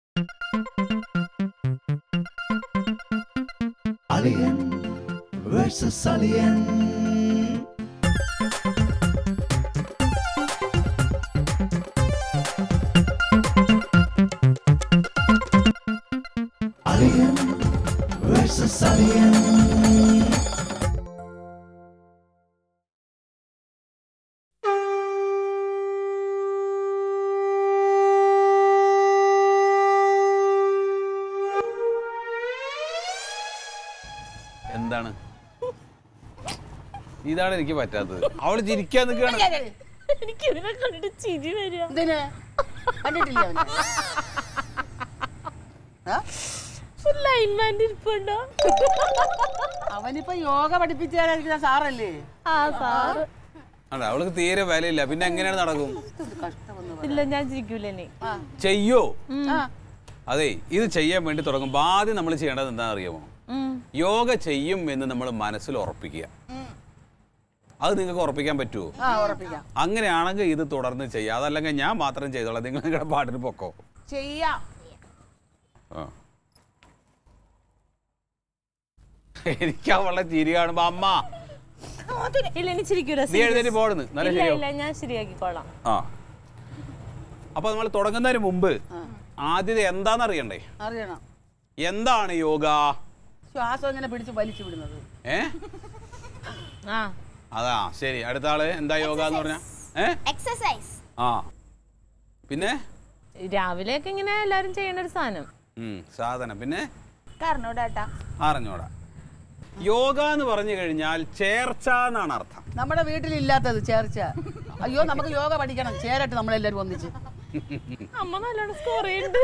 Alien versus Alien. Alien versus Alien. എന്താണ് ഇതാണ് എനിക്ക് പറ്റാത്തത് അവള് ചിരിക്കാൻ നിൽക്കുകയാണ് എനിക്ക് ഇവനെ കണ്ടിട്ട് ചിരി വരിക എന്തിന് കണ്ടിട്ടില്ല അവനെ ആ? ലൈൻമാൻ്റെ ഇരിപ്പുണ്ടോ അവനിപ്പോ യോഗ പഠിപ്പിച്ചു തരാനിരിക്കുന്ന സാറല്ലേ ആ സാറ് അല്ല അവൾക്ക് തീരെ വിലയില്ല പിന്നെ എങ്ങനെയാണ് നടക്കും എന്ത് കഷ്ടമെന്ന് പറ. ഇല്ല ഞാൻ ചിരിക്കൂല ഇനി ആ. ചെയ്യോ ആ. അതെ ഇത് ചെയ്യാൻ വേണ്ടി തുടങ്ങുമ്പോൾ ആദ്യം നമ്മൾ ചെയ്യേണ്ടത് എന്താണെന്ന് അറിയാമോ ഉം. യോഗ ചെയ്യും എന്ന് നമ്മൾ മനസ്സിൽ ഉറപ്പിക്കുക അത് നിങ്ങൾക്ക് ഉറപ്പിക്കാൻ പറ്റുമോ ആ ഉറപ്പിക്കാം അങ്ങനെയാണെങ്കിൽ ഇത് തുടർന്ന് ചെയ്യുക അതല്ലെങ്കിൽ ഞാൻ മാത്രം ചെയ്തോളാം നിങ്ങൾ നിങ്ങളുടെ പാട്ടിന് പൊക്കോ ചെയ്യാം ആ. എനിക്ക് അവളുടെ ചിരി കാണുമ്പോ അമ്മ ഇല്ല ഇനി ചിരിക്കൂല നീ എഴുന്നേറ്റ് പോടുന്നു നല്ല ഇല്ല ശരിയോ ഇല്ല ഞാൻ ശരിയാക്കിക്കോളാം ആ അപ്പൊ നമ്മൾ തുടങ്ങുന്നതിന് മുമ്പ് ആദ്യത്തെ എന്താന്ന് അറിയണ്ടേ അറിയണം എന്താണ് യോഗ ശ്വാസം ഇങ്ങനെ പിടിച്ച് വലിച്ചു വിടുന്നത് ഏ ആ അതാ ശരി അടുത്ത ആള് എന്താ യോഗ എന്ന് പറഞ്ഞ ഏ എക്സസൈസ് ആ പിന്നെ രാവിലെയൊക്കെ ഇങ്ങനെ എല്ലാരും ചെയ്യണ ഒരു സാധനം ഉം, സാധനം പിന്നെ കറിഞ്ഞൂടാട്ടാ അറിഞ്ഞോടാ യോഗ എന്ന് പറഞ്ഞു കഴിഞ്ഞാൽ ചേർച്ച എന്നാണ് അർത്ഥം നമ്മുടെ വീട്ടിലില്ലാത്തത് ചേർച്ച അയ്യോ നമുക്ക് യോഗ പഠിക്കണം ചേരട്ടെ നമ്മളെല്ലാരും ഒന്നിച്ച് അമ്മ നല്ലോണം സ്കോർ ചെയ്യുന്നുണ്ട്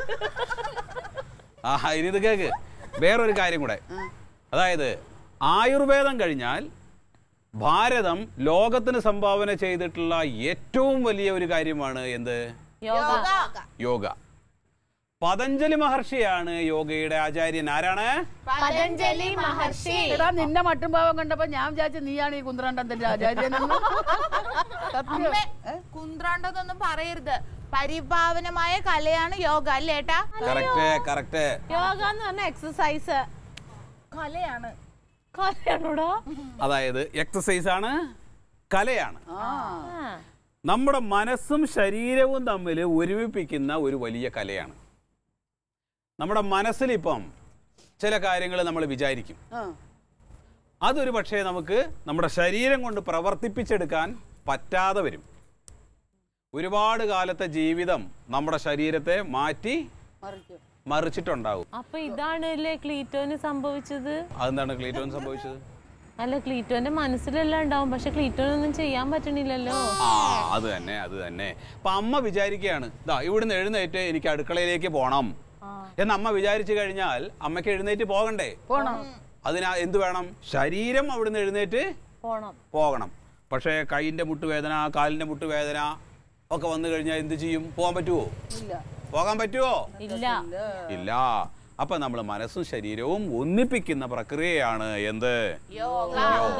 ആ ഇനി ഇത് കേക്ക് വേറൊരു കാര്യം കൂടെ അതായത് ആയുർവേദം കഴിഞ്ഞാൽ ഭാരതം ലോകത്തിന് സംഭാവന ചെയ്തിട്ടുള്ള ഏറ്റവും വലിയ ഒരു കാര്യമാണ് എന്ത് യോഗ യോഗ പതഞ്ജലി മഹർഷിയാണ് യോഗയുടെ ആചാര്യൻ ആരാണ് പതഞ്ജലി മഹർഷി എടാ നിന്നെ മട്ടും ഭാവം കണ്ടപ്പോ ഞാൻ വിചാരിച്ചു നീയാണ് ഈ കുന്ത്രണ്ടത്തിന്റെ ആചാര്യനെന്ന് സത്യം ഏ? കുന്ത്രാണ്ടതൊന്നും പറയരുത് പരിഭാവനമായ കലയാണ് യോഗ അല്ലേട്ടാ കറക്റ്റ് കറക്റ്റ് യോഗ എന്ന് പറഞ്ഞ എക്സസൈസ് കലയാണ് കലയാണോടാ അതായത് എക്സസൈസ് ആണ് കലയാണ് ആ ആ. നമ്മുടെ മനസ്സും ശരീരവും തമ്മിൽ ഒരുമിപ്പിക്കുന്ന ഒരു വലിയ കലയാണ് നമ്മുടെ മനസ്സിലിപ്പം ചില കാര്യങ്ങൾ നമ്മൾ വിചാരിക്കും ആ. അതൊരു പക്ഷേ നമുക്ക് നമ്മുടെ ശരീരം കൊണ്ട് പ്രവർത്തിപ്പിച്ചെടുക്കാൻ പറ്റാതെ വരും ഒരുപാട് കാലത്തെ ജീവിതം നമ്മുടെ ശരീരത്തെ മാറ്റി മറിക്കും മറിച്ചിട്ടുണ്ടാവും അപ്പൊ ഇതാണ് അല്ലേ ക്ലീറ്റോന് സംഭവിച്ചത് അതെന്താണ് ക്ലീറ്റോൻ സംഭവിച്ചത് അല്ല ക്ലീറ്റോന്റെ മനസ്സിലെല്ലാം ഉണ്ടാവും പക്ഷെ ക്ലീറ്റോനൊന്നും ചെയ്യാൻ പറ്റണില്ലല്ലോ ആ അത് തന്നെ അത് തന്നെ അപ്പൊ അമ്മ വിചാരിക്കുകയാണ് ഇതാ ഇവിടുന്ന് എഴുന്നേറ്റ് എനിക്ക് അടുക്കളയിലേക്ക് പോകണം എന്ന് അമ്മ വിചാരിച്ചു കഴിഞ്ഞാൽ അമ്മയ്ക്ക് എഴുന്നേറ്റ് പോകണ്ടേ പോണം അതിനാ എന്ത് വേണം ശരീരം അവിടുന്ന് എഴുന്നേറ്റ് പോണം പോകണം പക്ഷേ കൈയിൻ്റെ മുട്ടുവേദന കാലിൻ്റെ മുട്ടുവേദന ഒക്കെ വന്നു കഴിഞ്ഞാൽ എന്ത് ചെയ്യും പോകാൻ പറ്റുമോ ഇല്ല പോകാൻ പറ്റുമോ ഇല്ല ഇല്ല അപ്പൊ നമ്മൾ മനസ്സും ശരീരവും ഒന്നിപ്പിക്കുന്ന പ്രക്രിയയാണ് എന്ത് യോഗ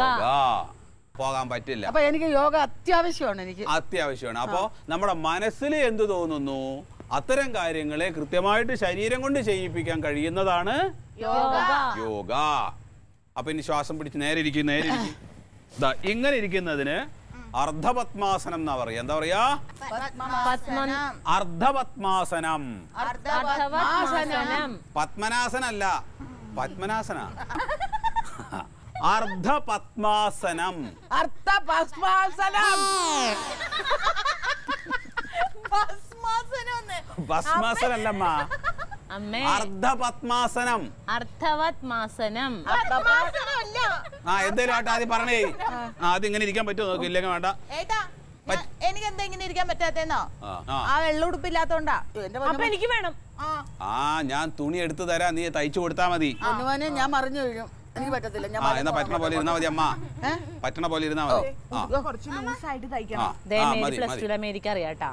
പോകാൻ പറ്റില്ല അപ്പൊ എനിക്ക് യോഗ അത്യാവശ്യമാണ് എനിക്ക് അത്യാവശ്യമാണ് അപ്പോൾ നമ്മുടെ മനസ്സിൽ എന്ത് തോന്നുന്നു അത്തരം കാര്യങ്ങളെ കൃത്യമായിട്ട് ശരീരം കൊണ്ട് ചെയ്യിപ്പിക്കാൻ കഴിയുന്നതാണ് യോഗ യോഗ അപ്പൊ ഇനി ശ്വാസം പിടിച്ച് നേരെ ഇരിക്കും നേരെ ഇരിക്കും ദാ ഇങ്ങനെ ഇരിക്കുന്നതിന് അർദ്ധപത്മാസനം എന്നാ പറയാ എന്താ പറയാ പത്മൻ അർദ്ധപത്മാസനം അർത്ഥവത്മാസനം പത്മനാസനല്ല പത്മനാസന അർദ്ധപത്മാസനം അർത്ഥ ഭസ്മാസനം ഭസ്മാസനല്ലമ്മ അമ്മേ അർദ്ധപത്മാസനം അർത്ഥവത്മാസനം ആ എന്തേലും ആട്ടെ ആദ്യം പറഞ്ഞേ ആ, ആദ്യം ഇങ്ങനെ ഇരിക്കാൻ പറ്റുമോ നോക്ക് ഇല്ലെങ്കിൽ വേണ്ട ഏട്ടാ ഞാൻ- എനിക്ക് എന്താ ഇങ്ങനെ ഇരിക്കാൻ പറ്റാത്തേന്നോ ആ, ആ. ആ വെള്ളുടുപ്പില്ലാത്തോണ്ടാ എന്റെ അപ്പൊ എനിക്ക് വേണം ആ ആ ഞാൻ തുണി എടുത്തു തരാം നീ തയ്ച്ചു കൊടുത്താ മതി പൊന്നുമോനെ ഞാൻ മറിഞ്ഞു വീഴും എനിക്ക് പറ്റത്തില്ല ഞാൻ ആ എന്നാ പറ്റണ പോലെ ഇരുന്നാ മതി അമ്മ ഏ? പറ്റണ പോലെ ഇരുന്നാ മതി ആ കുറച്ച് ലൂസായിട്ട് ആ, തയ്ക്കണം ദേ ആ മേരി മതി പ്ലസ് മതി ടുവിൽ അമേരിക്ക അറിയാട്ടാ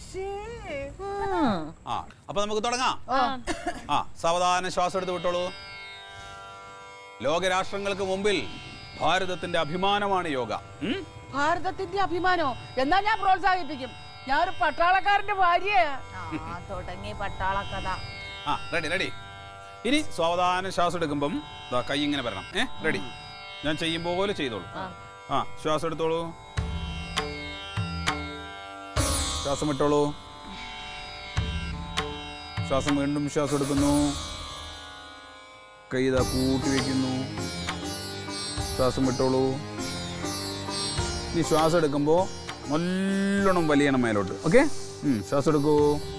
ആ അപ്പൊ നമുക്ക് തുടങ്ങാം ആ സാവധാനം ശ്വാസം എടുത്ത് വിട്ടോളൂ ലോകരാഷ്ട്രങ്ങൾക്ക് മുമ്പിൽ ഭാരതത്തിന്റെ അഭിമാനമാണ് യോഗ ഉം? ഭാരതത്തിന്റെ അഭിമാനോ എന്നാ ഞാൻ പ്രോത്സാഹിപ്പിക്കും ഞാൻ ഒരു പട്ടാളക്കാരന്റെ ഭാര്യയാ ആ തുടങ്ങി പട്ടാളക്കഥ ആ റെഡി റെഡി ഇനി സാവധാനം ശ്വാസം എടുക്കുമ്പം ദാ കൈ ഇങ്ങനെ വരണം ഏ റെഡി ഞാൻ ചെയ്യും പോലെ ചെയ്തോളൂ ആ ശ്വാസം എടുത്തോളൂ ശ്വാസം വിട്ടോളൂ ശ്വാസം വീണ്ടും ശ്വാസം എടുക്കുന്നു കൈ ഇതാ കൂട്ടി വയ്ക്കുന്നു ശ്വാസം വിട്ടോളൂ ഇനി ശ്വാസം എടുക്കുമ്പോൾ നല്ലോണം വലിയണം മേലോട്ട് ഓക്കെ ശ്വാസം എടുക്കൂ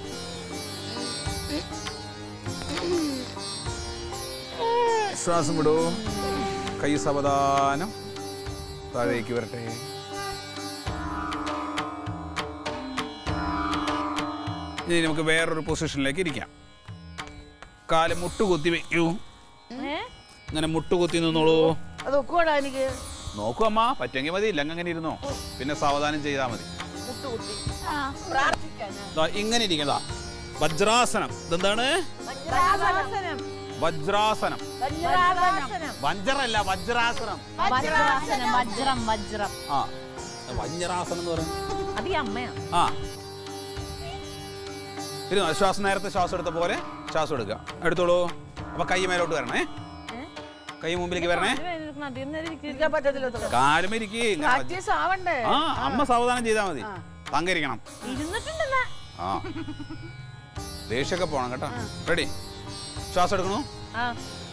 ശ്വാസം വിടൂ കൈ സാവധാനം താഴേക്ക് വരട്ടെ ഇനി നമുക്ക് വേറൊരു പൊസിഷനിലേക്ക് ഇരിക്കാം കാല് മുട്ടുകുത്തി വെക്കൂ ഏ ഇങ്ങനെ മുട്ടുകുത്തി നിന്നോളൂ അത് ഒക്കുവാടാ എനിക്ക് നോക്കൂ അമ്മ പറ്റുമെങ്കിൽ മതി ഇല്ലെങ്കിൽ അങ്ങനെ ഇരുന്നോ പിന്നെ സാവധാനം ചെയ്താൽ മതി മുട്ടുകുത്തി ദാ ഇങ്ങനെ ഇരിക്കതാ വജ്രാസനം ഇതെന്താണ് വജ്രാസനം വജ്രാസനം വജ്രാസനം വജ്രല്ല വജ്രാസനം വജ്രാസനം വജ്രം വജ്രം ആ വജ്രാസനം എന്ന് പറയുന്നത് അത് ഈ അമ്മയാ ആ ഇരുന്നോ ശ്വാസം നേരത്തെ ശ്വാസം എടുത്ത പോലെ ശ്വാസം എടുക്കുക എടുത്തോളൂ അപ്പൊ കൈ മേലോട്ട് വരണേ കൈ മുമ്പിലേക്ക് വരണേ അധികം നേരം ഇരിക്കും ഇരിക്കാൻ പറ്റത്തില്ല കാലും ഇരിക്കേ പ്രാക്ടീസ് ആവണ്ടേ ആ അമ്മ സാവധാനം ചെയ്താൽ മതി തങ്കരിക്കണം ഇരുന്നിട്ടുണ്ടല്ലോ ആ ദേഷ്യമൊക്കെ പോണം കേട്ടോ റെഡി ശ്വാസം എടുക്കണു ആ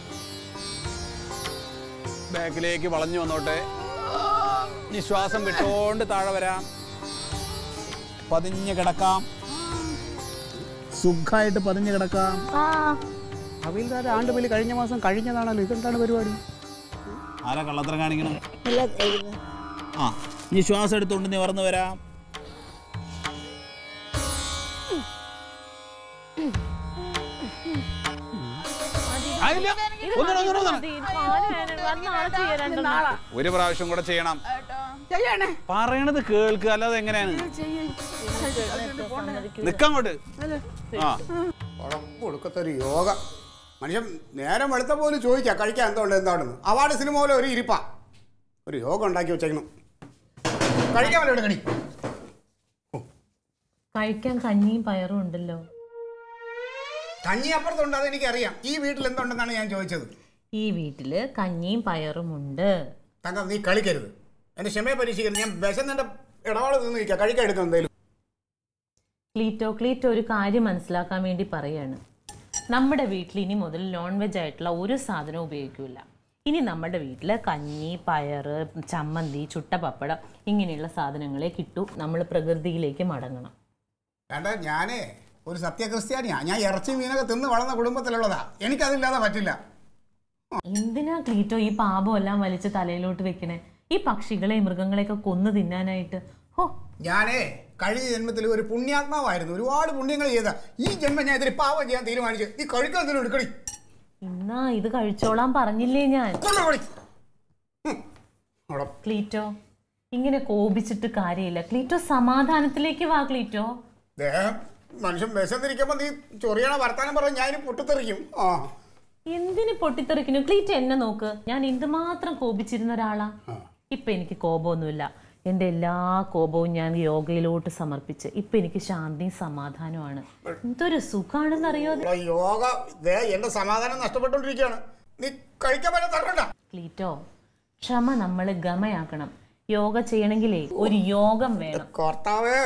ബാക്കിലേക്ക് വളഞ്ഞു വന്നോട്ടെ ഇനി ശ്വാസം വിട്ടോണ്ട് താഴെ വരാം പതിഞ്ഞ് കിടക്കാം സുഖമായിട്ട് പതിഞ്ഞ് കിടക്കാം അവയിൽക്കാരുടെ ആണ്ടുപലി കഴിഞ്ഞ മാസം കഴിഞ്ഞതാണല്ലോ ഇതെന്താണ് പരിപാടി ആരാ കള്ളത്തരം കാണിക്കണം ആ ഇനി ശ്വാസം എടുത്തോണ്ട് നിവർന്ന് വരാം ആയില്ല. ഒന്നുകൂടെ, ഒന്നുകൂടെ, ഒന്നുകൂടെ. മതി. കാല് വേദന. അത് നാളെ ചെയ്യാം രണ്ടെണ്ണം. ഒരു പ്രാവശ്യം കൂടെ ചെയ്യണം ചെയ്യണേ പറയണത് കേൾക്കുക അല്ലാതെ എങ്ങനെയാണ് നിക്കങ്ങോട്ട് ആ കൊടുക്കത്തൊരു യോഗ മനുഷ്യൻ നേരം വെളുത്ത പോലും ചോദിക്കാം കഴിക്കാൻ എന്തുകൊണ്ട് എന്താണെന്ന് അവാർഡ് സിനിമ പോലെ ഒരു ഇരിപ്പാ ഒരു യോഗ ഉണ്ടാക്കി വെച്ചേക്കണം കഴിക്കാൻ വല്ല കടി കഴിക്കാൻ കഞ്ഞിയും പയറും ഉണ്ടല്ലോ കഞ്ഞി അപ്പുറത്തുണ്ട് അത് എനിക്കറിയാം ഈ വീട്ടിൽ എന്തുണ്ടെന്നാണ് ഞാൻ ചോദിച്ചത് ഈ വീട്ടില് കഞ്ഞിയും പയറും ഉണ്ട് തങ്കം നീ കളിക്കരുത് എന്റെ ക്ഷമയെ പരീക്ഷിക്കരുത് ഞാൻ വിശന്നെന്റെ ഇടപാട് നിന്ന് നിൽക്കാം കഴിക്കാൻ എടുക്കാം എന്തായാലും ക്ലീറ്റോ ക്ലീറ്റോ ഒരു കാര്യം മനസ്സിലാക്കാൻ വേണ്ടി പറയാണ് നമ്മുടെ വീട്ടിൽ ഇനി മുതൽ നോൺ വെജ് ആയിട്ടുള്ള ഒരു സാധനവും ഉപയോഗിക്കില്ല ഇനി നമ്മുടെ വീട്ടിൽ കഞ്ഞി പയറ് ചമ്മന്തി ചുട്ട പപ്പടം ഇങ്ങനെയുള്ള സാധനങ്ങളെ കിട്ടൂ നമ്മൾ പ്രകൃതിയിലേക്ക് മടങ്ങണം വേണ്ട ഞാനേ ഒരു സത്യക്രിസ്ത്യാനിയാ ഞാൻ ഇറച്ചി മീനൊക്കെ തിന്ന് വളർന്ന കുടുംബത്തിലുള്ളതാ എനിക്കതില്ലാതെ പറ്റില്ല എന്തിനാ ക്ലീറ്റോ ഈ പാപം എല്ലാം വലിച്ച് തലയിലോട്ട് വെക്കണേ ഈ പക്ഷികളെ മൃഗങ്ങളെയൊക്കെ കൊന്നു തിന്നാനായിട്ട് ഹോ ഞാനേ കഴിഞ്ഞ ജന്മത്തിൽ ഒരു പുണ്യാത്മാവായിരുന്നു ഒരുപാട് പുണ്യങ്ങൾ ചെയ്ത ഈ ജന്മം ഞാൻ ഇതിൽ പാവം ചെയ്യാൻ തീരുമാനിച്ചു നീ കഴിക്കാൻ എന്തെങ്കിലും എടുക്കടി ഇന്നാ ഇത് കഴിച്ചോളാൻ പറഞ്ഞില്ലേ ഞാൻ കൊണ്ടുപോടി. ഹും. അവിടെ ക്ലീറ്റോ ഇങ്ങനെ കോപിച്ചിട്ട് കാര്യമില്ല ക്ലീറ്റോ സമാധാനത്തിലേക്ക് വാ ക്ലീറ്റോ ദേ, മനുഷ്യൻ വിശന്നിരിക്കുമ്പോ നീ ചൊറിയണ വർത്താനം പറഞ്ഞ് ഞാൻ പൊട്ടിത്തെറിക്കും ആ എന്തിന് പൊട്ടിത്തെറിക്കുന്നു ക്ലീറ്റോ എന്നെ നോക്ക് ഞാൻ എന്തുമാത്രം കോപിച്ചിരുന്ന ഒരാളാ ഇപ്പൊ എനിക്ക് കോപമൊന്നുമില്ല എന്റെ എല്ലാ കോപവും ഞാൻ യോഗയിലോട്ട് സമർപ്പിച്ച് ഇപ്പൊ എനിക്ക് ശാന്തിയും സമാധാനമാണ് എന്തൊരു സുഖാണെന്നറിയോ അത്? ഇവിടെ യോഗ ദേ എന്റെ സമാധാനം നഷ്ടപ്പെട്ടുകൊണ്ടിരിക്കുകയാണ് നീ കഴിക്കാൻ പറ്റാൻ തരണ്ട ക്ലീറ്റോ ക്ഷമ നമ്മൾ ഗമയാക്കണം യോഗ ചെയ്യണമെങ്കിലേ ഒരു യോഗം വേണം കർത്താവേ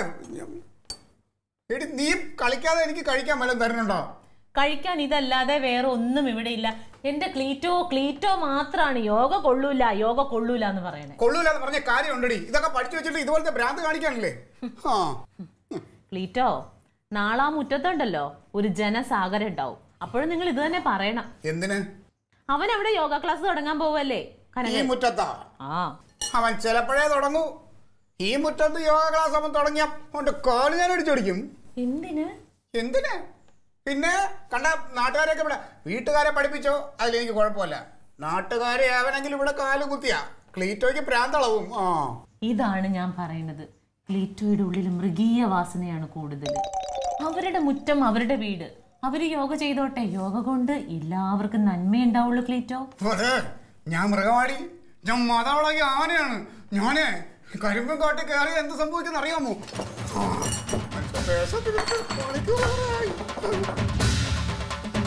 എടി നീ കളിക്കാതെ എനിക്ക് കഴിക്കാൻ വല്ലതും തരുന്നുണ്ടോ കഴിക്കാൻ ഇതല്ലാതെ വേറെ ഒന്നും ഇവിടെ ഇല്ല എന്റെ ക്ലീറ്റോ ക്ലീറ്റോ മാത്രാണ് യോഗ കൊള്ളൂല യോഗ കൊള്ളൂല എന്ന് പറയണേ കൊള്ളൂല എന്ന് പറഞ്ഞ കാര്യമുണ്ടടി ഇതൊക്കെ പഠിച്ചു വെച്ചിട്ട് ഇതുപോലത്തെ ഭ്രാന്ത് കാണിക്കാനല്ലേ ആ ക്ലീറ്റോ നാളാ മുറ്റത്തുണ്ടല്ലോ ഒരു ജനസാഗരം ഉണ്ടാവും അപ്പോഴും നിങ്ങൾ ഇത് തന്നെ പറയണം എന്തിന് അവൻ അവിടെ യോഗ ക്ലാസ് തുടങ്ങാൻ പോവല്ലേ ഈ കനക മുറ്റത്താ ആ അവൻ ചിലപ്പോഴേ തുടങ്ങൂ ഈ മുറ്റത്ത് യോഗ ക്ലാസ് അവൻ തുടങ്ങിയ അവന്റെ കാല് ഞാൻ അടിച്ചടിക്കും എന്തിന് എന്തിന് പിന്നെ കണ്ട നാട്ടുകാരെയൊക്കെ ഇവിടെ വീട്ടുകാരെ പഠിപ്പിച്ചോ അതിലെനിക്ക് കുഴപ്പമില്ല നാട്ടുകാരെ ആവനെങ്കിലും ഇവിടെ കാല് കുത്തിയാ ക്ലീറ്റോയ്ക്ക് പ്രാന്തളവും ആ ഇതാണ് ഞാൻ പറയുന്നത് ക്ലീറ്റോയുടെ ഉള്ളിൽ മൃഗീയ വാസനയാണ് കൂടുതൽ അവരുടെ മുറ്റം അവരുടെ വീട് അവര് യോഗ ചെയ്തോട്ടെ യോഗ കൊണ്ട് എല്ലാവർക്കും നന്മയുണ്ടാവുള്ളൂ ക്ലീറ്റോ അതെ ഞാൻ മൃഗവാടി ഞാൻ മതവളകി ആനയാണ് ഞാനേ കരിമ്പും കാട്ടി കയറി എന്ത് സംഭവിക്കുന്ന അറിയാമോ ആ, മനുഷ്യ വേഷത്തിലിട്ട് പണിക്ക് പോകാനായി.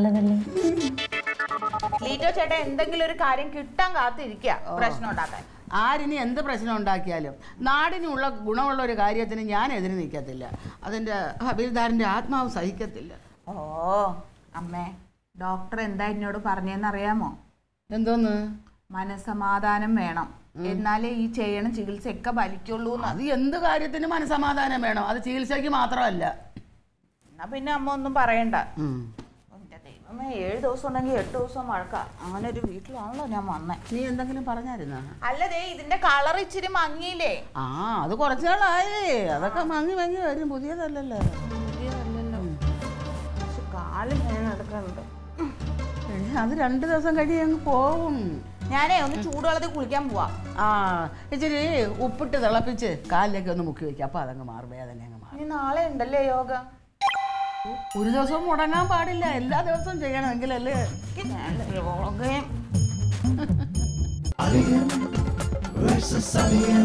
നല്ലതല്ലേ ക്ലീറ്റോ ചേട്ടാ എന്തെങ്കിലും ഒരു കാര്യം കിട്ടാൻ കാത്തിരിക്കുക പ്രശ്നം ഉണ്ടാക്കാൻ ആരിനി എന്ത് പ്രശ്നം ഉണ്ടാക്കിയാലും നാടിനുള്ള ഗുണമുള്ള ഒരു കാര്യത്തിന് ഞാൻ എതിര് നിൽക്കത്തില്ല അതിൻ്റെ ഹബീൽദാറിൻ്റെ ആത്മാവ് സഹിക്കത്തില്ല ഓ അമ്മേ ഡോക്ടർ എന്താ എന്നോട് പറഞ്ഞതെന്ന് അറിയാമോ എന്തോന്ന് മനസമാധാനം വേണം എന്നാലേ ഈ ചെയ്യണ ചികിത്സയൊക്കെ ഫലിക്കുള്ളൂ അത് എന്ത് കാര്യത്തിന് മനസമാധാനം വേണം അത് ചികിത്സയ്ക്ക് മാത്രമല്ല എന്നാ പിന്നെ അമ്മ ഒന്നും പറയണ്ട എന്റെ ദൈവമേ ഏഴ് ദിവസം ഉണ്ടെങ്കിൽ എട്ട് ദിവസം മഴക്ക അങ്ങനെ ഒരു വീട്ടിലാണല്ലോ ഞാൻ വന്നേ നീ എന്തെങ്കിലും പറഞ്ഞായിരുന്നാ അല്ലതേ ഇതിന്റെ കളർ ഇച്ചിരി മങ്ങിയില്ലേ ആ അത് കുറച്ച് നാളായേ അതൊക്കെ മങ്ങി മങ്ങി വരും പുതിയതല്ലല്ലോ പുതിയതല്ലല്ലോ പക്ഷെ കാല് ഞാൻ നടക്കുന്നുണ്ട് എടി, അത് രണ്ട് ദിവസം കഴിയും അങ്ങ് പോവും ഞാനേ ഒന്ന് ചൂടുവെള്ളത്തിൽ കുളിക്കാൻ പോവാ ആ ഇച്ചിരി ഉപ്പിട്ട് തിളപ്പിച്ച് കാലിലേക്ക് ഒന്ന് മുക്കി വെക്കുക അപ്പൊ അതങ്ങ് മാറും വേദന അങ്ങ് മാറും ഇനി നാളെ ഉണ്ടല്ലേ യോഗ ഒരു ദിവസവും മുടങ്ങാൻ പാടില്ല എല്ലാ ദിവസവും ചെയ്യണമെങ്കിലല്ലേ ഞാൻ യോഗയും Alien versus Alien.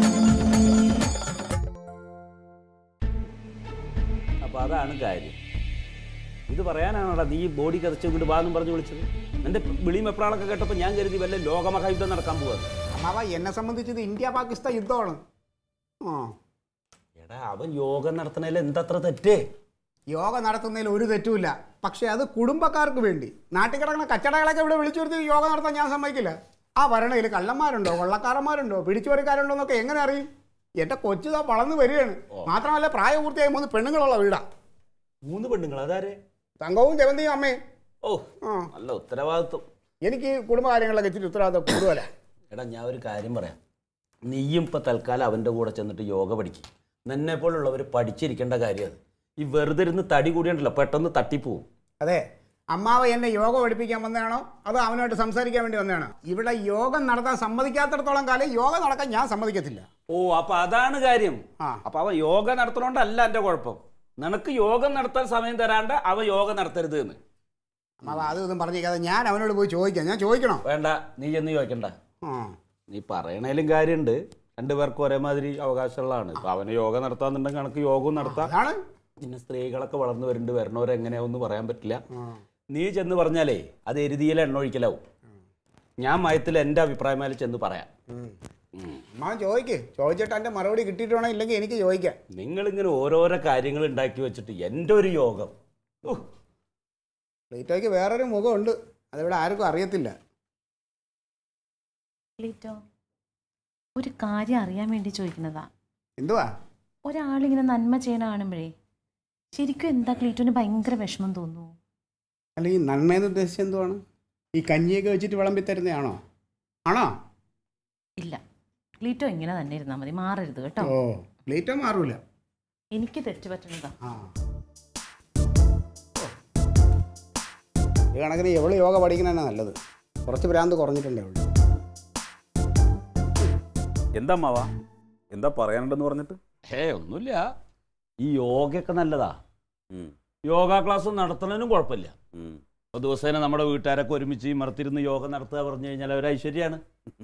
അപ്പോൾ അതാണ് കാര്യം ഇത് പറയാനാണോടാ നീ ബോഡി കറിച്ച് ഇങ്ങോട്ട് ബാന്നും പറഞ്ഞു വിളിച്ചത് എൻ്റെ വിളിയും എപ്രാളൊക്കെ കേട്ടപ്പോൾ ഞാൻ കരുതി വല്ല ലോകമഹായുദ്ധം നടക്കാൻ പോവാണ് അമ്മാവ എന്നെ സംബന്ധിച്ച് ഇത് ഇന്ത്യ പാകിസ്ഥാൻ യുദ്ധമാണ് ആ എടാ അവൻ യോഗം നടത്തണതിൽ എന്തത്ര തെറ്റ് യോഗ നടത്തുന്നതിൽ ഒരു തെറ്റുമില്ല പക്ഷേ അത് കുടുംബക്കാർക്ക് വേണ്ടി നാട്ടിൽ കിടക്കുന്ന കച്ചടകളൊക്കെ ഇവിടെ വിളിച്ചു വരുത്തി യോഗ നടത്താൻ ഞാൻ സമ്മതിക്കില്ല ആ വരണയിൽ കള്ളന്മാരുണ്ടോ കൊള്ളക്കാരന്മാരുണ്ടോ പിടിച്ചുപറിക്കാരുണ്ടോ എന്നൊക്കെ എങ്ങനെ അറിയും എൻ്റെ കൊച്ചു താ വളർന്നു വരികയാണ് മാത്രമല്ല പ്രായപൂർത്തിയായി മൂന്ന് പെണ്ണുങ്ങളുള്ള വീടാ മൂന്ന് പെണ്ണുങ്ങൾ അതാരെ തങ്കവും ജവന്തിയും അമ്മയും ഓ ആ നല്ല ഉത്തരവാദിത്വം എനിക്ക് കുടുംബകാര്യങ്ങളൊക്കെ ഇച്ചിരി ഉത്തരവാദിത്വം കൂടുതലാ എടാ ഞാൻ ഒരു കാര്യം പറയാം നീയും ഇപ്പം തൽക്കാലം അവൻ്റെ കൂടെ ചെന്നിട്ട് യോഗ പഠിക്കും നിന്നെ പോലുള്ളവർ പഠിച്ചിരിക്കേണ്ട കാര്യം അത് ഈ വെറുതെ ഇരുന്ന് തടി കൂടിയുണ്ടല്ലോ പെട്ടെന്ന് തട്ടിപ്പോവും അതെ അമ്മാവ എന്നെ യോഗ പഠിപ്പിക്കാൻ വന്നതാണോ അതോ അവനുമായിട്ട് സംസാരിക്കാൻ വേണ്ടി വന്നതാണോ ഇവിടെ യോഗം നടത്താൻ സമ്മതിക്കാത്തിടത്തോളം കാലം യോഗ നടക്കാൻ ഞാൻ സമ്മതിക്കത്തില്ല ഓ അപ്പൊ അതാണ് കാര്യം ആ. അപ്പൊ അവൻ യോഗ നടത്തണോണ്ടല്ല എന്റെ കുഴപ്പം നിനക്ക് യോഗം നടത്താൻ സമയം തരാണ്ട് അവൻ യോഗ നടത്തരുത് എന്ന് അമ്മാവ അത് ഇതും പറഞ്ഞേക്കാതെ ഞാൻ അവനോട് പോയി ചോദിക്കാം ഞാൻ ചോദിക്കണോ വേണ്ട നീ ചെന്ന് ചോദിക്കണ്ട ആ നീ പറയണേലും കാര്യമുണ്ട് രണ്ടുപേർക്കും ഒരേമാതിരി അവകാശമുള്ളതാണ് ഇപ്പൊ അവന് യോഗ നടത്താന്നുണ്ടെങ്കിൽ കണക്ക് യോഗവും നടത്താം അതാണ് പിന്നെ സ്ത്രീകളൊക്കെ വളർന്നു വരുന്നുണ്ട് വരണവരെങ്ങനെയാവെന്ന് പറയാൻ പറ്റില്ല നീ ചെന്ന് പറഞ്ഞാലേ അത് എരുതിയിൽ എണ്ണ ഒഴിക്കലാവും ഞാൻ മയത്തിൽ എൻ്റെ അഭിപ്രായമായാൽ ചെന്ന് പറയാം ഉം. അമ്മാവൻ ചോദിക്ക് ചോദിച്ചിട്ട് എൻ്റെ മറുപടി കിട്ടിയിട്ടാണോ ഇല്ലെങ്കിൽ എനിക്ക് ചോദിക്കാം നിങ്ങളിങ്ങനെ ഓരോരോ കാര്യങ്ങൾ ഉണ്ടാക്കി വെച്ചിട്ട് എൻ്റെ ഒരു യോഗം ഉഹ്. പ്ലേറ്റോയ്ക്ക് വേറൊരു മുഖമുണ്ട് അതിവിടെ ആർക്കും അറിയത്തില്ല ക്ലീറ്റോ ഒരു കാര്യം അറിയാൻ വേണ്ടി ചോദിക്കുന്നതാ എന്തുവാ ഒരാളിങ്ങനെ നന്മ ചെയ്യണ കാണുമ്പോഴേ ശരിക്കും എന്താ ക്ലീറ്റോന് ഭയങ്കര വിഷമം തോന്നുന്നു അല്ല ഈ നന്മയെന്ന് ഉദ്ദേശിച്ച് എന്തുവാണ് ഈ കഞ്ഞിയൊക്കെ വെച്ചിട്ട് വിളമ്പി തരുന്നതാണോ ആണോ ഇല്ല ക്ലീറ്റോ ഇങ്ങനെ തന്നെ ഇരുന്നാൽ മതി മാറരുത് കേട്ടോ ഓ പ്ലേറ്റോ മാറൂല എനിക്ക് തെറ്റ് പറ്റുന്നതാ ആ ഈ കണക്കിന് എവള് യോഗ പഠിക്കണതാണ് നല്ലത് കുറച്ച് ഭ്രാന്ത് കുറഞ്ഞിട്ടുണ്ട് എവള് എന്താ അമ്മാവാ എന്താ പറയാനുണ്ടെന്ന് പറഞ്ഞിട്ട് ഹേ ഒന്നുമില്ല ഈ യോഗയൊക്കെ നല്ലതാ ഉം, യോഗ ക്ലാസ് നടത്തുന്നതിനും കുഴപ്പമില്ല ഉം. അപ്പോൾ ദിവസേന നമ്മുടെ വീട്ടുകാരൊക്കെ ഒരുമിച്ച് മറത്തിരുന്ന് യോഗ നടത്തുക പറഞ്ഞു കഴിഞ്ഞാൽ ഒരു ഐശ്വര്യമാണ്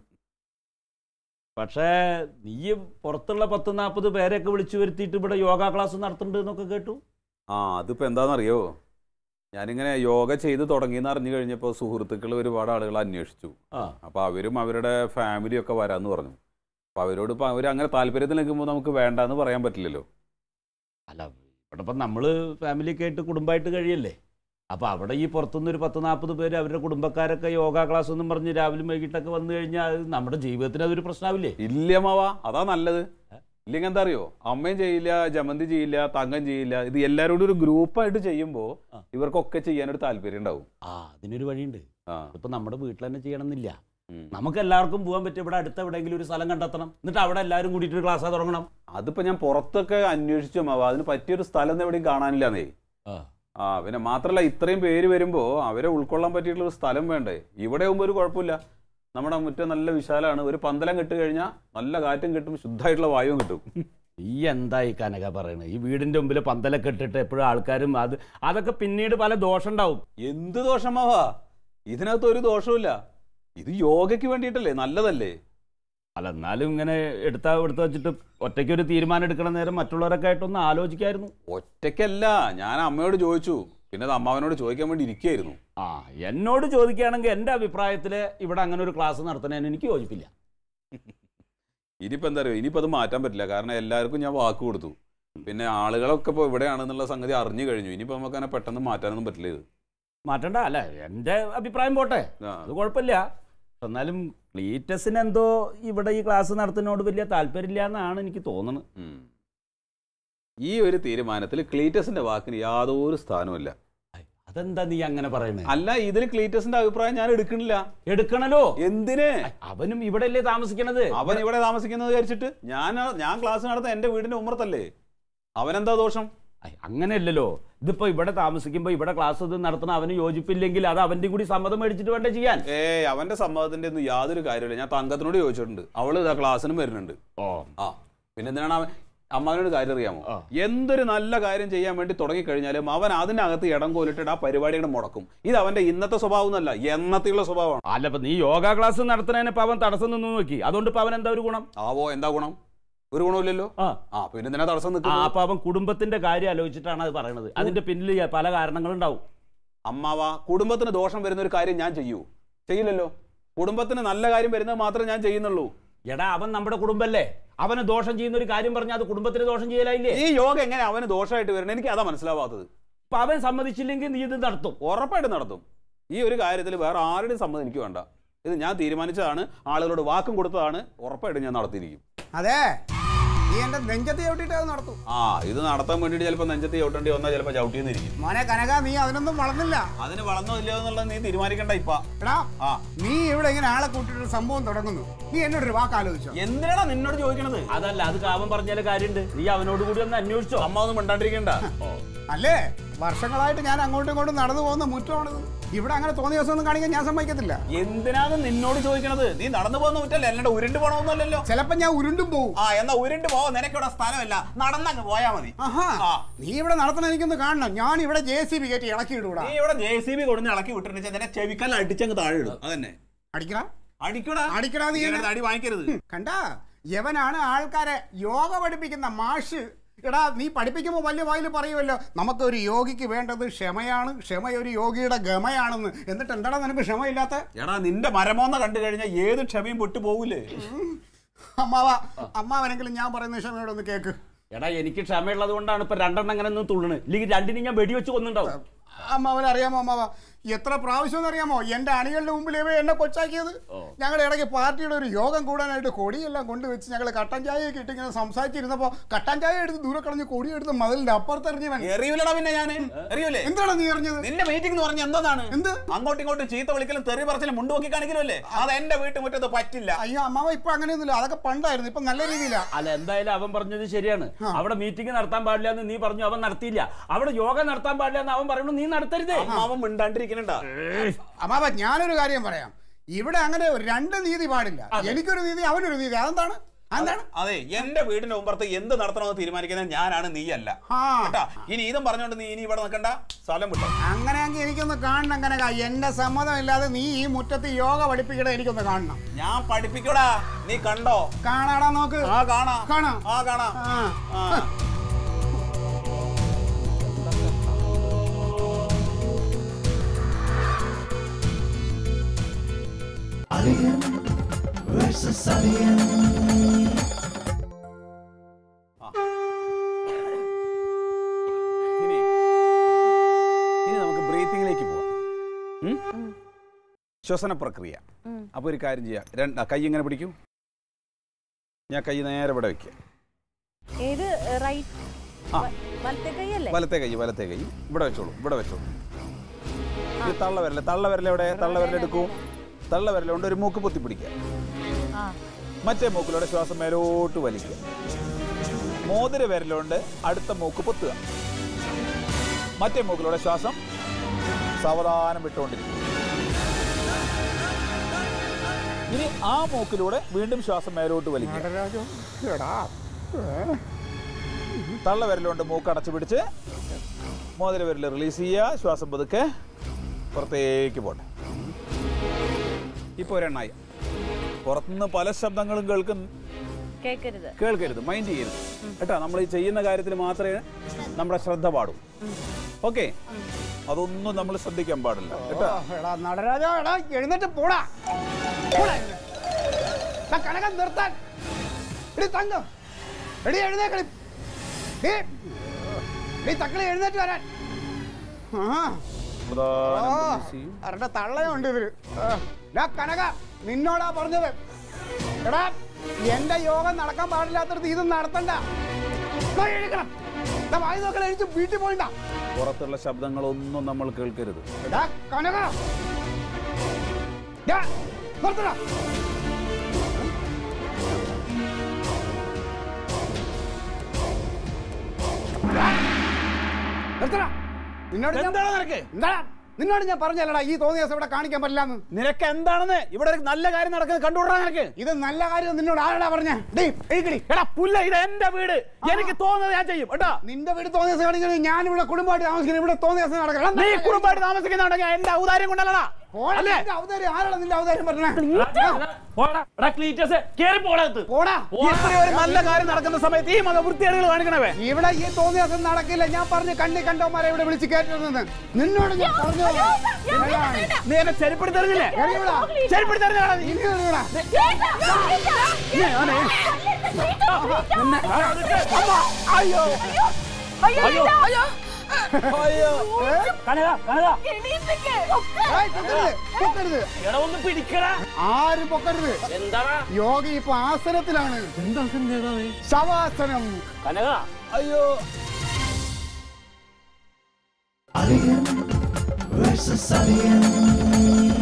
പക്ഷേ നീ പുറത്തുള്ള പത്ത് നാൽപ്പത് പേരെയൊക്കെ വിളിച്ചു വരുത്തിയിട്ട് ഇവിടെ യോഗ ക്ലാസ് നടത്തുന്നുണ്ട് എന്നൊക്കെ കേട്ടു ആ അതിപ്പോൾ എന്താണെന്നറിയോ ഞാനിങ്ങനെ യോഗ ചെയ്ത് തുടങ്ങിയെന്ന് അറിഞ്ഞു കഴിഞ്ഞപ്പോൾ സുഹൃത്തുക്കൾ ഒരുപാട് ആളുകൾ അന്വേഷിച്ചു ആ അപ്പോൾ അവരും അവരുടെ ഫാമിലിയൊക്കെ വരാമെന്ന് പറഞ്ഞു അപ്പോൾ അവരോട് ഇപ്പോൾ അവർ അങ്ങനെ താല്പര്യത്തിൽ നിൽക്കുമ്പോൾ നമുക്ക് വേണ്ടാന്ന് പറയാൻ പറ്റില്ലല്ലോ അല്ല ഇവിടെ ഇപ്പം നമ്മൾ ഫാമിലിയൊക്കെ ആയിട്ട് കുടുംബമായിട്ട് കഴിയല്ലേ അപ്പോൾ അവിടെ ഈ പുറത്തുനിന്ന് ഒരു പത്ത് നാൽപ്പത് പേര് അവരുടെ കുടുംബക്കാരൊക്കെ യോഗ ക്ലാസ് എന്നും പറഞ്ഞ് രാവിലെ വൈകിട്ടൊക്കെ വന്നു കഴിഞ്ഞാൽ അത് നമ്മുടെ ജീവിതത്തിന് അതൊരു പ്രശ്നമാവില്ലേ ഇല്ല മാവാ അതാ നല്ലത് ഇല്ലെങ്കിൽ എന്താ അറിയോ അമ്മയും ചെയ്യില്ല ജമന്തി ചെയ്യില്ല തങ്കം ചെയ്യില്ല ഇത് എല്ലാവരോടും ഒരു ഗ്രൂപ്പായിട്ട് ചെയ്യുമ്പോൾ ആ. ഇവർക്കൊക്കെ ചെയ്യാനൊരു താല്പര്യം ഉണ്ടാവും ആ അതിനൊരു വഴിയുണ്ട് ആ ഇപ്പം നമ്മുടെ വീട്ടിൽ തന്നെ ചെയ്യണമെന്നില്ല ഉം. നമുക്ക് എല്ലാവർക്കും പോകാൻ പറ്റും ഇവിടെ അടുത്ത് എവിടെയെങ്കിലും ഒരു സ്ഥലം കണ്ടെത്തണം എന്നിട്ട് അവിടെ എല്ലാവരും കൂടിയിട്ട് ഒരു ക്ലാസ് തുടങ്ങണം അതിപ്പോ ഞാൻ പുറത്തൊക്കെ അന്വേഷിച്ചു മാവാ അതിന് പറ്റിയൊരു സ്ഥലം ഒന്നും എവിടെയും കാണാനില്ലാന്നേ ആ ആ പിന്നെ മാത്രല്ല ഇത്രയും പേര് വരുമ്പോ അവരെ ഉൾക്കൊള്ളാൻ പറ്റിയിട്ടുള്ള ഒരു സ്ഥലം വേണ്ടേ ഇവിടെ ആകുമ്പോൾ ഒരു കുഴപ്പമില്ല നമ്മുടെ മുറ്റം നല്ല വിശാലമാണ് ഒരു പന്തലം കിട്ടു കഴിഞ്ഞാൽ നല്ല കാറ്റും കിട്ടും ശുദ്ധമായിട്ടുള്ള വായുവും കിട്ടും ഈ എന്താ ഈ കനക പറയണത് ഈ വീടിന്റെ മുമ്പിൽ പന്തലൊക്കെ ഇട്ടിട്ട് എപ്പോഴും ആൾക്കാരും അത് അതൊക്കെ പിന്നീട് പല ദോഷം ഉണ്ടാവും എന്ത് ദോഷമാവാ ഇതിനകത്ത് ഒരു ദോഷവുമില്ല ഇത് യോഗയ്ക്ക് വേണ്ടിയിട്ടല്ലേ നല്ലതല്ലേ അല്ല എന്നാലും ഇങ്ങനെ എടുത്താ എടുത്ത് വെച്ചിട്ട് ഒറ്റയ്ക്ക് ഒരു തീരുമാനം എടുക്കണ നേരം മറ്റുള്ളവരൊക്കെ ആയിട്ടൊന്ന് ആലോചിക്കായിരുന്നു ഒറ്റയ്ക്കല്ല ഞാൻ അമ്മയോട് ചോദിച്ചു പിന്നെ അത് അമ്മാവനോട് ചോദിക്കാൻ വേണ്ടി ഇരിക്കുകയായിരുന്നു ആ എന്നോട് ചോദിക്കുകയാണെങ്കിൽ എൻ്റെ അഭിപ്രായത്തിൽ ഇവിടെ അങ്ങനെ ഒരു ക്ലാസ് നടത്തുന്നതിന് എനിക്ക് യോജിപ്പില്ല ഇനിയിപ്പോൾ എന്താ പറയുക ഇനിയിപ്പോൾ അത് മാറ്റാൻ പറ്റില്ല കാരണം എല്ലാവർക്കും ഞാൻ വാക്ക് കൊടുത്തു പിന്നെ ആളുകളൊക്കെ ഇപ്പോൾ ഇവിടെയാണെന്നുള്ള സംഗതി അറിഞ്ഞു കഴിഞ്ഞു ഇനിയിപ്പോൾ നമുക്ക് അങ്ങനെ പെട്ടെന്ന് മാറ്റാനൊന്നും പറ്റില്ല ഇത് മാറ്റണ്ട അല്ല എൻ്റെ അഭിപ്രായം പോട്ടെ ആ. അത് കുഴപ്പമില്ല എന്നാലും ക്ലീറ്റസിന് എന്തോ ഇവിടെ ഈ ക്ലാസ് നടത്തുന്നതിനോട് വലിയ താല്പര്യമില്ല എന്നാണ് എനിക്ക് തോന്നുന്നത് ഉം. ഈ ഒരു തീരുമാനത്തിൽ ക്ലീറ്റസിന്റെ വാക്കിന് യാതൊരു സ്ഥാനവുമില്ല അതെന്താ നീ അങ്ങനെ പറയുന്നത് അല്ല ഇതിൽ ക്ലീറ്റസിന്റെ അഭിപ്രായം ഞാൻ എടുക്കണില്ല എടുക്കണല്ലോ എന്തിന് അവനും ഇവിടെ അല്ലേ താമസിക്കണത് അവൻ ഇവിടെ താമസിക്കുന്നത് വിചാരിച്ചിട്ട് ഞാൻ ഞാൻ ക്ലാസ് നടത്ത എന്റെ വീടിന്റെ ഉമ്മറത്തല്ലേ അവനെന്താ ദോഷം ഐ, അങ്ങനെയല്ലല്ലോ ഇതിപ്പോ ഇവിടെ താമസിക്കുമ്പോ ഇവിടെ ക്ലാസ് ഇത് നടത്തണ അവന് യോജിപ്പില്ലെങ്കിൽ അത് അവന്റെ കൂടി സമ്മതം മേടിച്ചിട്ട് വേണ്ടേ ചെയ്യാൻ ഏയ് അവന്റെ സമ്മതത്തിന്റെ ഒന്നും യാതൊരു കാര്യമില്ല ഞാൻ തങ്കത്തിനോട് ചോദിച്ചിട്ടുണ്ട് അവള് ഇതാ ക്ലാസ്സിനും വരുന്നുണ്ട് ഓ ആ പിന്നെ എന്തിനാണ് അവൻ അമ്മാവനോട് കാര്യം അറിയാമോ ആ. എന്തൊരു നല്ല കാര്യം ചെയ്യാൻ വേണ്ടി തുടങ്ങിക്കഴിഞ്ഞാലും അവൻ അതിനകത്ത് ഇടം കോലിട്ടിട്ട് ആ പരിപാടിയുടെ മുടക്കും ഇത് അവന്റെ ഇന്നത്തെ സ്വഭാവം എന്നല്ല എന്നത്തെയുള്ള സ്വഭാവമാണ് അല്ല ഇപ്പൊ നീ യോഗ ക്ലാസ് നടത്തുന്നതിന് ഇപ്പൊ അവൻ തടസ്സം നിന്ന് നോക്കി അതുകൊണ്ട് ഇപ്പൊ അവൻ എന്താ ഒരു ഗുണം ആവോ എന്താ ഗുണം ഒരു ഗുണമില്ലല്ലോ ആ ആ പിന്നെ എന്തിനാ തടസ്സം ആ, നിൽക്കുന്നത് അപ്പൊ അവൻ കുടുംബത്തിന്റെ കാര്യം ആലോചിച്ചിട്ടാണ് അത് പറയണത് അതിന്റെ പിന്നിൽ പല കാരണങ്ങളുണ്ടാവും അമ്മാവ കുടുംബത്തിന് ദോഷം വരുന്ന ഒരു കാര്യം ഞാൻ ചെയ്യൂ ചെയ്യില്ലല്ലോ കുടുംബത്തിന് നല്ല കാര്യം വരുന്നത് മാത്രമേ ഞാൻ ചെയ്യുന്നുള്ളൂ എടാ അവൻ നമ്മുടെ കുടുംബല്ലേ അവന് ദോഷം ചെയ്യുന്ന ഒരു കാര്യം പറഞ്ഞാൽ അത് കുടുംബത്തിന് ദോഷം ചെയ്യലായില്ലേ ഈ യോഗ എങ്ങനെ അവന് ദോഷമായിട്ട് വരണം എനിക്ക് അതാ മനസ്സിലാവാത്തത് അപ്പൊ അവൻ സമ്മതിച്ചില്ലെങ്കിൽ നീ ഇത് നടത്തും ഉറപ്പായിട്ട് നടത്തും ഈ ഒരു കാര്യത്തിൽ വേറെ ആരുടെയും സമ്മതം എനിക്ക് വേണ്ട ഇത് ഞാൻ തീരുമാനിച്ചതാണ് ആളുകളോട് വാക്കും കൊടുത്തതാണ് ഉറപ്പായിട്ടും ഞാൻ നടത്തിയിരിക്കും അതെ നീ എന്റെ നെഞ്ചത്ത് ചവിട്ടിട്ട് അത് നടത്തും ആ ഇത് നടത്താൻ വേണ്ടിയിട്ട് ചിലപ്പോൾ നെഞ്ചത്ത് ചവിട്ടേണ്ടി വന്നാൽ ചിലപ്പോൾ ചവിട്ടിയെന്നിരിക്കും മോനെ കനക നീ അതിനൊന്നും വളർന്നില്ല അതിന് വളർന്നോ ഇല്ലയോ എന്നുള്ളത് നീ തീരുമാനിക്കണ്ട ഇപ്പ എടാ ആ നീ ഇവിടെ ഇങ്ങനെ ആളെ കൂട്ടിട്ട് സംഭവം തുടങ്ങുന്നു നീ എന്നോടൊരു വാക്ക് ആലോചിച്ചോ എന്തിനാണ് നിന്നോട് ചോദിക്കണത് അതല്ല അത് കാവൻ പറഞ്ഞാലും കാര്യമുണ്ട് നീ അവനോട് കൂടി ഒന്ന് അന്വേഷിച്ചോ അമ്മ ഒന്നും മിണ്ടാണ്ടിരിക്കണ്ട അല്ലേ വർഷങ്ങളായിട്ട് ഞാൻ അങ്ങോട്ടും ഇങ്ങോട്ടും നടന്നു പോകുന്ന മുറ്റമാണിത് ഇവിടെ അങ്ങനെ തോന്നിയ ദിവസം ഒന്നും കാണിക്കാൻ ഞാൻ സമ്മതിക്കത്തില്ല എന്തിനാണ് നിന്നോട് ചോദിക്കണത് നീ നടന്നു പോകുന്ന മുറ്റല്ലേ അല്ലാണ്ട് ഉരുണ്ട് പോകണമെന്നല്ലല്ലോ ചിലപ്പോ ഞാൻ ഉരുണ്ടും പോവും ആ എന്നാ ഉരുണ്ട് പോവാ നിനക്കിവിടെ സ്ഥലമല്ല നടന്നങ്ങ് പോയാ മതി ആഹാ ആ. നീ ഇവിടെ നടത്തണ എനിക്കൊന്ന് കാണണം ഞാൻ ഇവിടെ ജെ സി ബി കയറ്റി ഇളക്കി ഇടൂടാ നീ ഇവിടെ ജെ സി ബി കൊടുന്ന് ഇളക്കി വിട്ടിട്ട് നിന്നെ ചെവിക്കല്ല അടിച്ചങ്ങ് താഴെ ഇടും അതന്നെ അടിക്കടാ അടിക്കടാ അടിക്കടാ നീ ഇങ്ങനെ എന്നെ. അടി വാങ്ങിക്കരുത് കണ്ടാ യവനാണ് ആൾക്കാരെ യോഗ പഠിപ്പിക്കുന്ന മാഷ് എടാ നീ പഠിപ്പിക്കുമ്പോൾ വലിയ വായിൽ പറയുമല്ലോ നമുക്കൊരു യോഗിക്ക് വേണ്ടത് ക്ഷമയാണ് ക്ഷമ ഒരു യോഗിയുടെ ഗമയാണെന്ന് എന്നിട്ട് എന്താടാ നിനക്ക് ക്ഷമയില്ലാത്ത എടാ നിന്റെ മരമോന്ന കണ്ടു കഴിഞ്ഞാൽ ഏത് ക്ഷമയും വിട്ടു പോകൂലേ അമ്മാവ അമ്മാവനെങ്കിലും ഞാൻ പറയുന്ന ക്ഷമയോടെ ഒന്ന് കേക്ക് എടാ എനിക്ക് ക്ഷമയുള്ളത് കൊണ്ടാണ് ഇപ്പൊ രണ്ടെണ്ണം അങ്ങനെ നിന്ന് തുള്ളണ് ഇല്ലെങ്കിൽ രണ്ടിനും ഞാൻ വെടിവെച്ച് കൊന്നുണ്ടാവും അമ്മാവൻ അറിയാമോ അമ്മാവ എത്ര പ്രാവശ്യം അറിയാമോ എന്റെ അണികളുടെ മുമ്പിൽ ഇവ എന്നെ കൊച്ചാക്കിയത് ഞങ്ങളുടെ ഇടയ്ക്ക് പാർട്ടിയുടെ ഒരു യോഗം കൂടാനായിട്ട് കൊടിയെല്ലാം കൊണ്ടുവച്ച് ഞങ്ങൾ കട്ടൻ ചായയൊക്കെ ഇട്ട് ഇങ്ങനെ സംസാരിച്ചിരുന്നപ്പോ കട്ടൻ ചായ എടുത്ത് ദൂരെ കളഞ്ഞ് കൊടി എടുത്ത് മതിലിന്റെ അപ്പുറത്തെറിഞ്ഞവൻ എറിയൂലടാ പിന്നെ ഞാന് എറിയൂലേ എന്താണ് നീ അറിഞ്ഞത് നിന്റെ മീറ്റിംഗ് എന്ന് പറഞ്ഞ എന്താണ് എന്ത്? അങ്ങോട്ടും ഇങ്ങോട്ടും ചീത്ത വിളിക്കലും തെറി പറച്ചിലും മുണ്ട് നോക്കി കാണിക്കലല്ലേ അത് എന്റെ വീട്ടുമുറ്റത്ത് പറ്റില്ല അയ്യോ അമ്മാവ ഇപ്പൊ അങ്ങനെയൊന്നുമില്ല അതൊക്കെ പണ്ടായിരുന്നു ഇപ്പൊ നല്ല രീതിയിലാ അല്ല എന്തായാലും അവൻ പറഞ്ഞത് ശരിയാണ് അവിടെ മീറ്റിംഗ് നടത്താൻ പാടില്ല എന്ന് നീ പറഞ്ഞു അവൻ നടത്തിയില്ല അവിടെ യോഗ നടത്താൻ പാടില്ല എന്ന് അവൻ പറയുന്നു നീ നടത്തരുതേ അമ്മാവൻ മിണ്ടാണ്ടിരിക്കണണ്ട അമ്മാവ ഞാനൊരു കാര്യം പറയാം ഇവിടെ അങ്ങനെ രണ്ട് നീതി പാടില്ല എനിക്കൊരു നീതി അവനൊരു നീതി അതെന്താണ് അതെന്താണ് അതെ എന്റെ വീടിന്റെ മുമ്പത്ത് എന്ത് നടത്തണമെന്ന് തീരുമാനിക്കുന്നത് ഞാനാണ് നീയല്ല ആ. കേട്ടാ ഇനി ഇതും പറഞ്ഞോണ്ട് നീ ഇനി ഇവിടെ നിൽക്കണ്ട സ്ഥലം വിട്ടോ അങ്ങനെയെങ്കിൽ എനിക്കൊന്ന് കാണണം കനക എന്റെ സമ്മതമില്ലാതെ നീ ഈ മുറ്റത്ത് യോഗ പഠിപ്പിക്കണ എനിക്കൊന്ന് കാണണം ഞാൻ പഠിപ്പിക്കൂടാ നീ കണ്ടോ കാണാടാ നോക്ക് ആ കാണാ കാണാം. ആ കാണാ ആ. ആ Alien versus Alien. ഇനി ഇനി നമുക്ക് ബ്രീത്തിങ്ങിലേക്ക് പോവാം ഉം? ശ്വസന പ്രക്രിയ അപ്പോൾ ഒരു കാര്യം ചെയ്യാം രണ്ട് ആ, കൈ ഇങ്ങനെ പിടിക്കൂ ഞാൻ കൈ നേരെ ഇവിടെ വെക്കുക ഏത് റൈറ്റ് ആ. വലത്തെ കൈയല്ലേ വലത്തെ കൈ വലത്തെ കൈ ഇവിടെ വെച്ചോളൂ ഇവിടെ വെച്ചോളൂ ഇത് തള്ള വരല തള്ള വരല എവിടെ തള്ള വരല എടുക്കൂ തള്ള വരല കൊണ്ട് ഒരു മൂക്ക് പൊത്തി പിടിക്കുക ആ മറ്റേ മൂക്കിലൂടെ ശ്വാസം മേലോട്ട് വലിക്കുക മോതിര വിരലുകൊണ്ട് അടുത്ത മൂക്ക് പൊത്തുക മറ്റേ മൂക്കിലൂടെ ശ്വാസം സാവധാനം വിട്ടുകൊണ്ടിരിക്കും ഇനി ആ മൂക്കിലൂടെ വീണ്ടും ശ്വാസം മേലോട്ട് വലിക്കുക നടരാജോ എടാ തള്ള വിരലുകൊണ്ട് മൂക്ക് അടച്ചു പിടിച്ച് മോതിര വിരൽ റിലീസ് ചെയ്യുക ശ്വാസം പതുക്കെ പുറത്തേക്ക് പോട്ടെ ഇപ്പോൾ ഒരെണ്ണായി പുറത്തുനിന്ന് പല ശബ്ദങ്ങളും കേൾക്കും കേക്കരുത് കേൾക്കരുത് മൈൻഡ് ചെയ്യരുത് കേട്ടോ നമ്മൾ ഈ ചെയ്യുന്ന കാര്യത്തിൽ മാത്രമേ നമ്മുടെ ശ്രദ്ധ പാടൂ ഓക്കെ അതൊന്നും നമ്മൾ ശ്രദ്ധിക്കാൻ പാടില്ല കേട്ടോ ഓ, എടാ നടരാജ എടാ എഴുന്നേറ്റ് പോടാ പോടാ ഇങ്ങ്. എടാ, കനകം നിർത്താൻ എടി തങ്കം എടി എഴുന്നേക്കളി നീ നീ തക്കളി എഴുന്നേറ്റ് വരാൻ ആ പ്രധാന ബിസിയും. അവരുടെ തള്ളയുണ്ട് ഇതില് ആ. ഡാ കനക നിന്നോടാ പറഞ്ഞത് എടാ എന്റെ യോഗം നടക്കാൻ പാടില്ലാത്തടത്ത് ഇത് നടത്തണ്ട ദാ എഴുന്നേക്കണം. ദാ വായി നോക്കല എഴുതി വീട്ടിൽ പോയിണ്ട പുറത്തുള്ള ശബ്ദങ്ങളൊന്നും നമ്മൾ കേൾക്കരുത് എടാ കനക ഡാ, നിർത്തടാ നിർത്തടാ നിന്നോട് ഞാൻ- എന്താണ് നിനക്ക് എന്താടാ നിന്നോട് ഞാൻ പറഞ്ഞല്ലടാ ഈ തോന്നിയ ദിവസം ഇവിടെ കാണിക്കാൻ പറ്റില്ലാന്ന് നിനക്ക് എന്താണെന്ന് ഇവിടെ ഒരു നല്ല കാര്യം നടക്കുന്നത് കണ്ടുകൊണ്ടാ നിനക്ക് ഇത് നല്ല കാര്യം നിന്നോട് ആരാടാ പറഞ്ഞ എഴുതി എടാ പുല്ല ഇത് എന്റെ വീട് എനിക്ക് തോന്നുന്നത് ഞാൻ ചെയ്യും കേട്ടോ നിന്റെ വീട് തോന്നിയ ദിവസം കാണിക്കുന്നത് ഞാൻ ഇവിടെ കുടുംബമായിട്ട് താമസിക്കുന്നത് ഇവിടെ തോന്നിയ ദിവസം നടക്കണം നീ കുടുംബമായിട്ട് താമസിക്കുന്നുണ്ടെങ്കിൽ എന്റെ ഔദാര്യം കൊണ്ടല്ലടാ അല്ലേ ഔദാര്യം ആരാടാ നിന്റെ ഔദാര്യം പറഞ്ഞേ പോടാ ഇത്രയും ഒരു നല്ല കാര്യം നടക്കുന്ന സമയത്ത് ഈ മത വൃത്തികേടുകൾ കാണിക്കണവേ ഇവിടെ ഈ തോന്നിയ ദിവസം നടക്കില്ല ഞാൻ പറഞ്ഞു കണ്ണി കണ്ടവന്മാരെ ഇവിടെ വിളിച്ച് കയറ്റരുതെന്ന് നിന്നോട് ഞാൻ പറഞ്ഞു നീ എന്നെ ചെരുപ്പെടുത്തി തെറിഞ്ഞില്ലേ എറിയൂടാ. ചെരുപ്പെടുത്തി തെറിഞ്ഞാടാ നീ ഇനി എറിയൂടാ. അയ്യോ അയ്യോ അയ്യോ ഏയ്, പൊക്കരുത്, പൊക്കരുത്. ആരും പൊക്കരുത് യോഗി ഇപ്പൊ ആസനത്തിലാണ് ശവാസനം അയ്യോ Alien versus Alien.